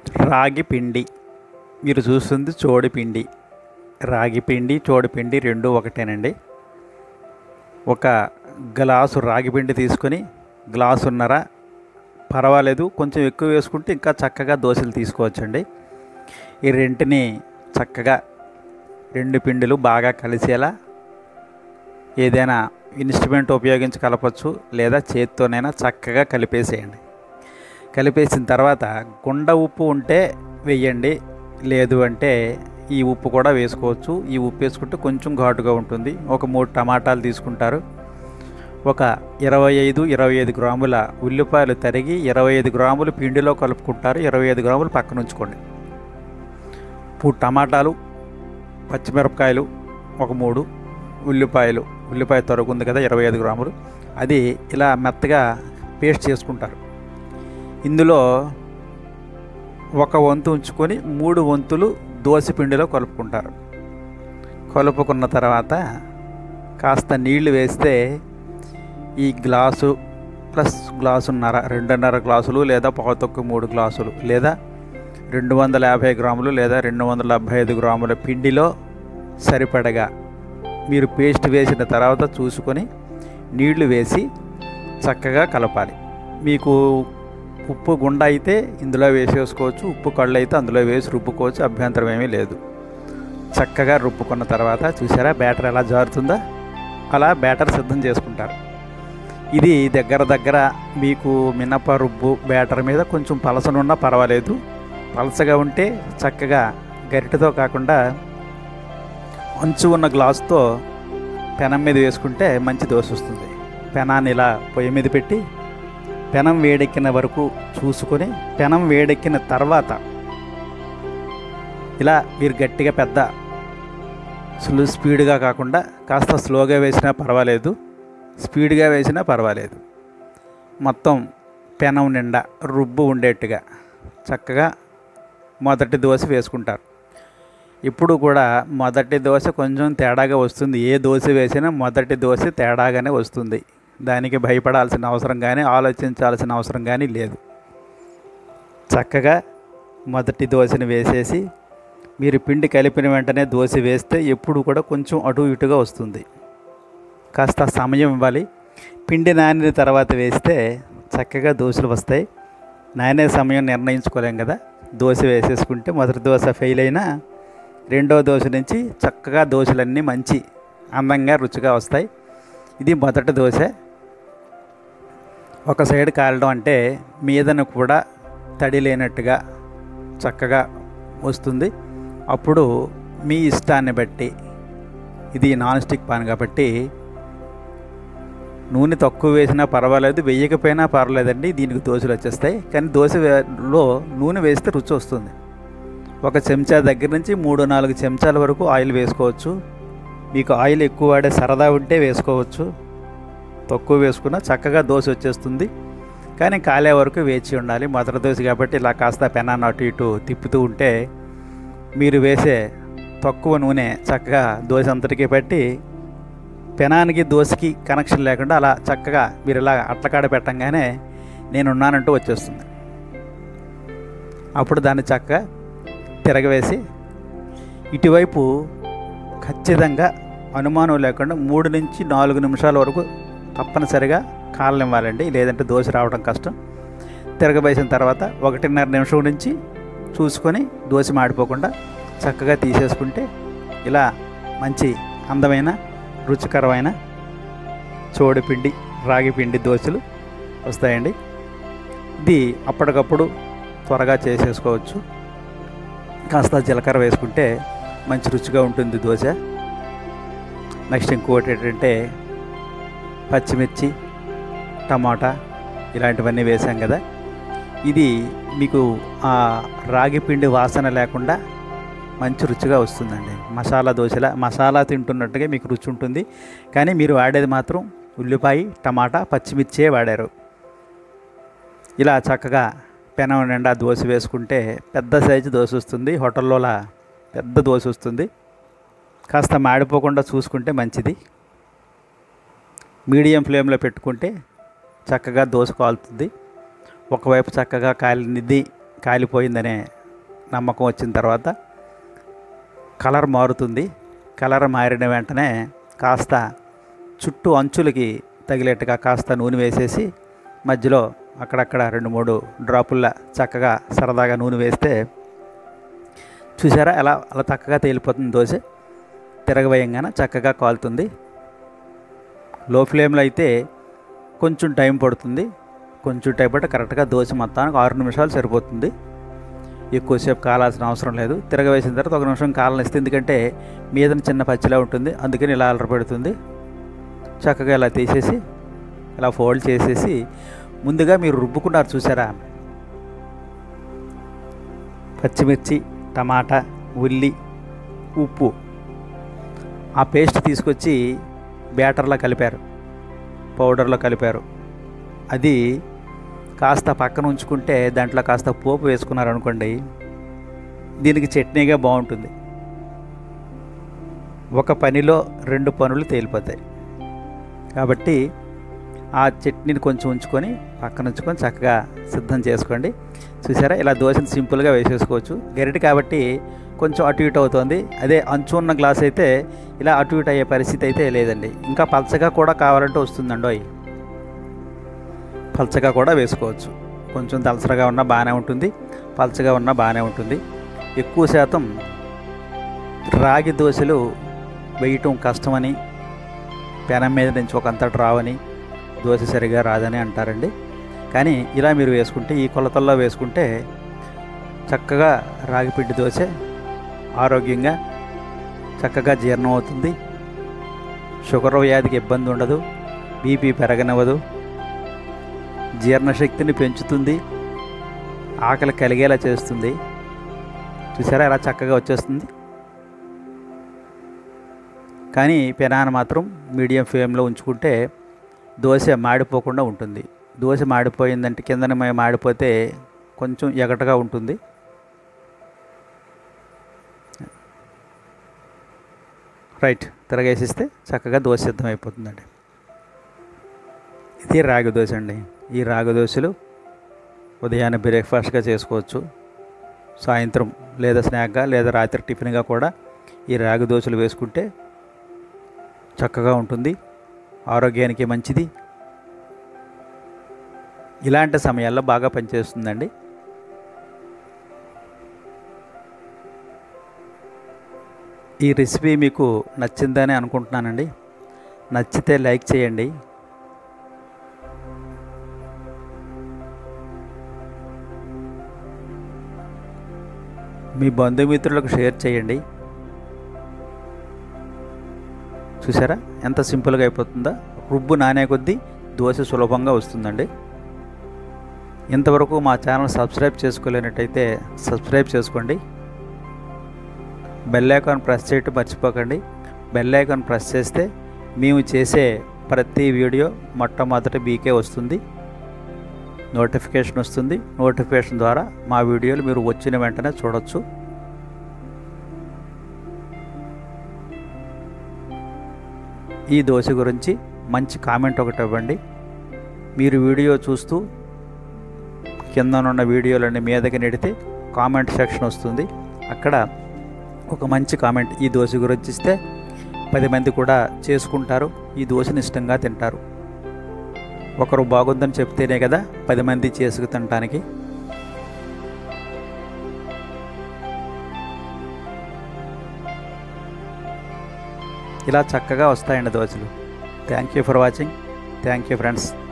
రాగి పిండి మీరు చూస్తుంది చోడి పిండి రాగి పిండి చోడి పిండి రెండు ఒకటేనండి ఒక గ్లాసు రాగి పిండి తీసుకొని గ్లాసున్నర పర్వాలేదు కొంచెం ఎక్కువ వేసుకుంటే ఇంకా చక్కగా దోశలు తీసుకోవచ్చండి ఈ రెంటిని చక్కగా రెండు పిండిలు బాగా కలిసేలా ఏదైనా ఇన్స్ట్రుమెంట్ ఉపయోగించి కలపచ్చు లేదా చేత్తోనైనా చక్కగా కలిపేసేయండి కలిపేసిన తర్వాత గుండ ఉప్పు ఉంటే వేయండి లేదు అంటే ఈ ఉప్పు కూడా వేసుకోవచ్చు ఈ ఉప్పు వేసుకుంటే కొంచెం ఘాటుగా ఉంటుంది ఒక మూడు టమాటాలు తీసుకుంటారు ఒక ఇరవై ఐదు ఇరవై ఐదు గ్రాముల ఉల్లిపాయలు తరిగి ఇరవై ఐదు గ్రాములు పిండిలో కలుపుకుంటారు ఇరవై ఐదు గ్రాములు పక్కన ఉంచుకోండి ఇప్పుడు టమాటాలు పచ్చిమిరపకాయలు ఒక మూడు ఉల్లిపాయలు ఉల్లిపాయ తొరకు ఉంది కదా ఇరవై ఐదు గ్రాములు అది ఇలా మెత్తగా పేస్ట్ చేసుకుంటారు ఇందులో ఒక వంతు ఉంచుకొని మూడు వంతులు దోశ పిండిలో కలుపుకుంటారు కలుపుకున్న తర్వాత కాస్త నీళ్లు వేస్తే ఈ గ్లాసు ప్లస్ గ్లాసున్నర రెండున్నర గ్లాసులు లేదా పావుతొక్కు మూడు గ్లాసులు లేదా రెండు వందల యాభై గ్రాములు లేదా రెండు వందల డెబ్భై ఐదు గ్రాముల పిండిలో సరిపడగా మీరు పేస్ట్ వేసిన తర్వాత చూసుకొని నీళ్లు వేసి చక్కగా కలపాలి మీకు ఉప్పు గుండ అయితే ఇందులో వేసేసుకోవచ్చు ఉప్పు కళ్ళు అయితే అందులో వేసి రుబ్బుకోవచ్చు అభ్యంతరం ఏమీ లేదు చక్కగా రుబ్బుకున్న తర్వాత చూసారా బ్యాటర్ ఎలా జారుతుందో అలా బ్యాటర్ సిద్ధం చేసుకుంటారు ఇది దగ్గర దగ్గర మీకు మినప రుబ్బు బ్యాటర్ మీద కొంచెం పలసనున్నా పర్వాలేదు పలసగా ఉంటే చక్కగా గరిటెతో కాకుండా అంచు ఉన్న గ్లాసుతో పెనం మీద వేసుకుంటే మంచి దోశ వస్తుంది పెనాన్ని ఇలా పొయ్యి మీద పెట్టి పెనం వేడెక్కిన వరకు చూసుకొని పెనం వేడెక్కిన తర్వాత ఇలా మీరు గట్టిగా పెద్ద స్లో స్పీడ్గా కాకుండా కాస్త స్లోగా వేసినా పర్వాలేదు స్పీడ్గా వేసినా పర్వాలేదు మొత్తం పెనం నిండా రుబ్బు ఉండేట్టుగా చక్కగా మొదటి దోశ వేసుకుంటారు ఇప్పుడు కూడా మొదటి దోశ కొంచెం తేడాగా వస్తుంది ఏ దోశ వేసినా మొదటి దోశ తేడాగానే వస్తుంది దానికి భయపడాల్సిన అవసరం కానీ ఆలోచించాల్సిన అవసరం కానీ లేదు చక్కగా మొదటి దోశని వేసేసి మీరు పిండి కలిపిన వెంటనే దోశ వేస్తే ఎప్పుడు కూడా కొంచెం అటు ఇటుగా వస్తుంది కాస్త సమయం ఇవ్వాలి పిండి నానిన తర్వాత వేస్తే చక్కగా దోశలు వస్తాయి నానే సమయం నిర్ణయించుకోలేం కదా దోశ వేసేసుకుంటే మొదటి దోశ ఫెయిల్ అయినా రెండో దోశ నుంచి చక్కగా దోశలన్నీ మంచి అందంగా రుచిగా వస్తాయి ఇది మొదటి దోశ ఒక సైడ్ కాలడం అంటే మీదను కూడా తడి లేనట్టుగా చక్కగా వస్తుంది అప్పుడు మీ ఇష్టాన్ని బట్టి ఇది నాన్ స్టిక్ పాన్ కాబట్టి నూనె తక్కువ వేసినా పర్వాలేదు వేయకపోయినా పర్వాలేదండి దీనికి దోశలు వచ్చేస్తాయి కానీ దోశలో నూనె వేస్తే రుచి వస్తుంది ఒక చెంచా దగ్గర నుంచి మూడు నాలుగు చెంచాల వరకు ఆయిల్ వేసుకోవచ్చు మీకు ఆయిల్ ఎక్కువ వాడే సరదా ఉంటే వేసుకోవచ్చు తక్కువ వేసుకున్నా చక్కగా దోశ వచ్చేస్తుంది కానీ కాలే వరకు వేచి ఉండాలి మొదటి దోశ కాబట్టి ఇలా కాస్త పెనాన్ని అటు ఇటు తిప్పుతూ ఉంటే మీరు వేసే తక్కువ నూనె చక్కగా దోశ అంతటికి పట్టి పెనానికి దోశకి కనెక్షన్ లేకుండా అలా చక్కగా మీరు ఇలా అట్లకాడ పెట్టంగానే నేనున్నానంటూ వచ్చేస్తుంది అప్పుడు దాన్ని చక్కగా తిరగవేసి ఇటువైపు ఖచ్చితంగా అనుమానం లేకుండా మూడు నుంచి నాలుగు నిమిషాల వరకు తప్పనిసరిగా కాలనివ్వాలండి లేదంటే దోశ రావడం కష్టం తిరగవేసిన తర్వాత ఒకటిన్నర నిమిషం నుంచి చూసుకొని దోశ మాడిపోకుండా చక్కగా తీసేసుకుంటే ఇలా మంచి అందమైన రుచికరమైన చోడిపిండి రాగి పిండి దోశలు వస్తాయండి ఇది అప్పటికప్పుడు త్వరగా చేసేసుకోవచ్చు కాస్త జీలకర్ర వేసుకుంటే మంచి రుచిగా ఉంటుంది దోశ నెక్స్ట్ ఇంకోటి ఏంటంటే పచ్చిమిర్చి టమాటా ఇలాంటివన్నీ వేసాం కదా ఇది మీకు ఆ రాగి పిండి వాసన లేకుండా మంచి రుచిగా వస్తుందండి మసాలా దోశల మసాలా తింటున్నట్టుగా మీకు రుచి ఉంటుంది కానీ మీరు వాడేది మాత్రం ఉల్లిపాయ టమాటా పచ్చిమిర్చే వాడారు ఇలా చక్కగా పెనం నిండా దోశ వేసుకుంటే పెద్ద సైజు దోశ వస్తుంది హోటల్లోలా పెద్ద దోశ వస్తుంది కాస్త మాడిపోకుండా చూసుకుంటే మంచిది మీడియం ఫ్లేమ్లో పెట్టుకుంటే చక్కగా దోశ కాలుతుంది ఒకవైపు చక్కగా కాలినిది కాలిపోయిందనే నమ్మకం వచ్చిన తర్వాత కలర్ మారుతుంది కలర్ మారిన వెంటనే కాస్త చుట్టూ అంచులకి తగిలేట్టుగా కాస్త నూనె వేసేసి మధ్యలో అక్కడక్కడ రెండు మూడు డ్రాపుల్లా చక్కగా సరదాగా నూనె వేస్తే చూసారా ఎలా అలా చక్కగా తేలిపోతుంది దోశ తిరగవేయంగానే చక్కగా కాలుతుంది లో ఫ్లేమ్లో అయితే కొంచెం టైం పడుతుంది కొంచెం టైం పట్టి కరెక్ట్గా దోశ మొత్తానికి ఆరు నిమిషాలు సరిపోతుంది ఎక్కువసేపు కాలాల్సిన అవసరం లేదు తిరగవేసిన తర్వాత ఒక నిమిషం కాలనిస్తే ఎందుకంటే మీద చిన్న పచ్చిలా ఉంటుంది అందుకని ఇలా అలర పెడుతుంది చక్కగా ఇలా తీసేసి ఇలా ఫోల్డ్ చేసేసి ముందుగా మీరు రుబ్బుకున్నారు చూసారా పచ్చిమిర్చి టమాటా ఉల్లి ఉప్పు ఆ పేస్ట్ తీసుకొచ్చి బ్యాటర్లో కలిపారు పౌడర్లో కలిపారు అది కాస్త పక్కన ఉంచుకుంటే దాంట్లో కాస్త పోపు వేసుకున్నారు అనుకోండి దీనికి చట్నీగా బాగుంటుంది ఒక పనిలో రెండు పనులు తేలిపోతాయి కాబట్టి ఆ చట్నీని కొంచెం ఉంచుకొని పక్కన ఉంచుకొని చక్కగా సిద్ధం చేసుకోండి చూసారా ఇలా దోశని సింపుల్గా వేసేసుకోవచ్చు గరిటె కాబట్టి కొంచెం అటు ఇటు అవుతుంది అదే అంచు ఉన్న గ్లాస్ అయితే ఇలా అటు ఇటు అయ్యే పరిస్థితి అయితే లేదండి ఇంకా పలచగా కూడా కావాలంటే వస్తుందండి అవి పలచగా కూడా వేసుకోవచ్చు కొంచెం దలసరగా ఉన్నా బాగానే ఉంటుంది పలచగా ఉన్నా బాగానే ఉంటుంది ఎక్కువ శాతం రాగి దోశలు వేయటం కష్టమని పెనం మీద నుంచి ఒక అంతటి రావని దోశ సరిగా రాదని అంటారండి కానీ ఇలా మీరు వేసుకుంటే ఈ కొలతల్లో వేసుకుంటే చక్కగా రాగిపిండి దోశ ఆరోగ్యంగా చక్కగా జీర్ణం అవుతుంది షుగర్ వ్యాధికి ఇబ్బంది ఉండదు బీపీ పెరగనివ్వదు జీర్ణశక్తిని పెంచుతుంది ఆకలి కలిగేలా చేస్తుంది చూసారా ఎలా చక్కగా వచ్చేస్తుంది కానీ పెనాన్ని మాత్రం మీడియం ఫ్లేమ్లో ఉంచుకుంటే దోశ మాడిపోకుండా ఉంటుంది దోశ మాడిపోయిందంటే కిందన మాడిపోతే కొంచెం ఎగటగా ఉంటుంది రైట్ తిరగేసిస్తే చక్కగా దోశ సిద్ధం అయిపోతుందండి ఇది రాగి దోశ అండి ఈ రాగి దోశలు ఉదయాన్నే బ్రేక్ఫాస్ట్గా చేసుకోవచ్చు సాయంత్రం లేదా స్నాక్గా లేదా రాత్రి టిఫిన్గా కూడా ఈ రాగి దోశలు వేసుకుంటే చక్కగా ఉంటుంది ఆరోగ్యానికి మంచిది ఇలాంటి సమయాల్లో బాగా పనిచేస్తుందండి ఈ రెసిపీ మీకు నచ్చిందని అనుకుంటున్నానండి నచ్చితే లైక్ చేయండి మీ బంధుమిత్రులకు షేర్ చేయండి చూసారా ఎంత సింపుల్గా అయిపోతుందో రుబ్బు నానే కొద్దీ దోశ సులభంగా వస్తుందండి ఇంతవరకు మా ఛానల్ సబ్స్క్రైబ్ చేసుకోలేనట్టయితే సబ్స్క్రైబ్ చేసుకోండి బెల్ ఐకాన్ ప్రెస్ చేయటం మర్చిపోకండి బెల్ ఐకాన్ ప్రెస్ చేస్తే మేము చేసే ప్రతి వీడియో మొట్టమొదట మీకే వస్తుంది నోటిఫికేషన్ వస్తుంది నోటిఫికేషన్ ద్వారా మా వీడియోలు మీరు వచ్చిన వెంటనే చూడొచ్చు ఈ దోశ గురించి మంచి కామెంట్ ఒకటి ఇవ్వండి మీరు వీడియో చూస్తూ కిందనున్న వీడియోలన్నీ మీదకి నెడితే కామెంట్ సెక్షన్ వస్తుంది అక్కడ ఒక మంచి కామెంట్ ఈ దోశ గురించి ఇస్తే పది మంది కూడా చేసుకుంటారు ఈ దోశని ఇష్టంగా తింటారు ఒకరు బాగుందని చెప్తేనే కదా పది మంది చేసుకు తినటానికి ఇలా చక్కగా వస్తాయండి దోశలు thank you for watching thank you friends